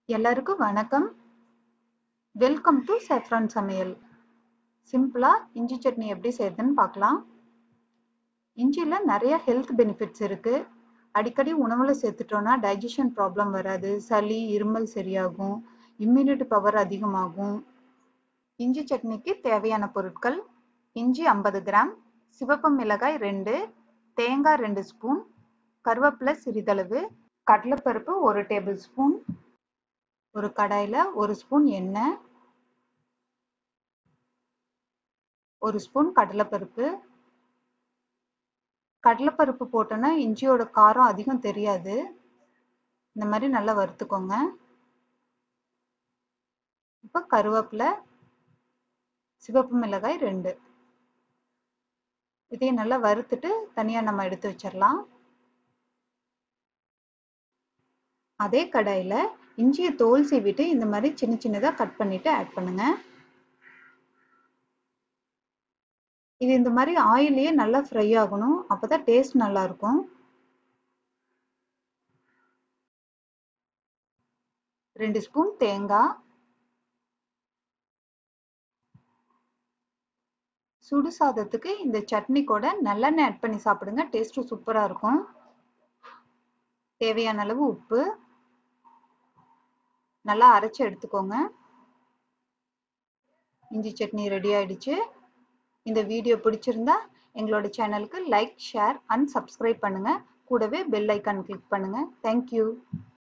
எல்லாருக்கும் வணக்கம் welcome to saffron சமையல் சிம்பிளா இஞ்சி சட்னி எப்படி செய்யறதுன்னு பார்க்கலாம் இஞ்சியில் நிறைய ஹெல்த் பெனிஃபிட்ஸ் இருக்கு அடிக்கடி உணவுல சேர்த்துட்டோம்னா டைஜஷன் ப்ராப்ளம் வராது சளி இருமல் சரியாகும் இம்யூனிட்டி பவர் அதிகமாகும் இஞ்சி சட்னிக்கு தேவையான பொருட்கள் இஞ்சி ஐம்பது கிராம் சிவப்பு மிளகாய் ரெண்டு தேங்காய் ரெண்டு ஸ்பூன் கருவேப்பிலை சிறிதளவு கடலைப்பருப்பு ஒரு டேபிள் ஸ்பூன் ஒரு கடாயில் ஒரு ஸ்பூன் எண்ணெய் ஒரு ஸ்பூன் கடலைப்பருப்பு கடலைப்பருப்பு போட்டோன்னா இஞ்சியோட காரம் அதிகம் தெரியாது இந்த மாதிரி நல்லா வறுத்துக்கோங்க இப்போ கருவேப்பிலை சிவப்பு மிளகாய் ரெண்டு இதையும் நல்லா வறுத்துட்டு தனியாக நம்ம எடுத்து வச்சிடலாம் அதே கடாயில் இஞ்சியை தோல் சீவிட்டு இந்த மாதிரி சின்ன சின்னதாக கட் பண்ணிட்டு ஆட் பண்ணுங்க இது இந்த மாதிரி ஆயிலே நல்லா ஃப்ரை ஆகணும் அப்பதான் டேஸ்ட் நல்லா இருக்கும் ரெண்டு ஸ்பூன் தேங்காய் சுடு சாதத்துக்கு இந்த சட்னி கூட நல்லெண்ணெய் ஆட் பண்ணி சாப்பிடுங்க டேஸ்ட்டும் சூப்பராக இருக்கும் தேவையான அளவு உப்பு நல்லா அரைச்சி எடுத்துக்கோங்க இஞ்சி சட்னி ரெடி ஆயிடுச்சு இந்த வீடியோ பிடிச்சிருந்தா எங்களோட சேனலுக்கு லைக் ஷேர் அண்ட் சப்ஸ்கிரைப் பண்ணுங்க கூடவே பெல் ஐக்கான் கிளிக் பண்ணுங்க தேங்க்யூ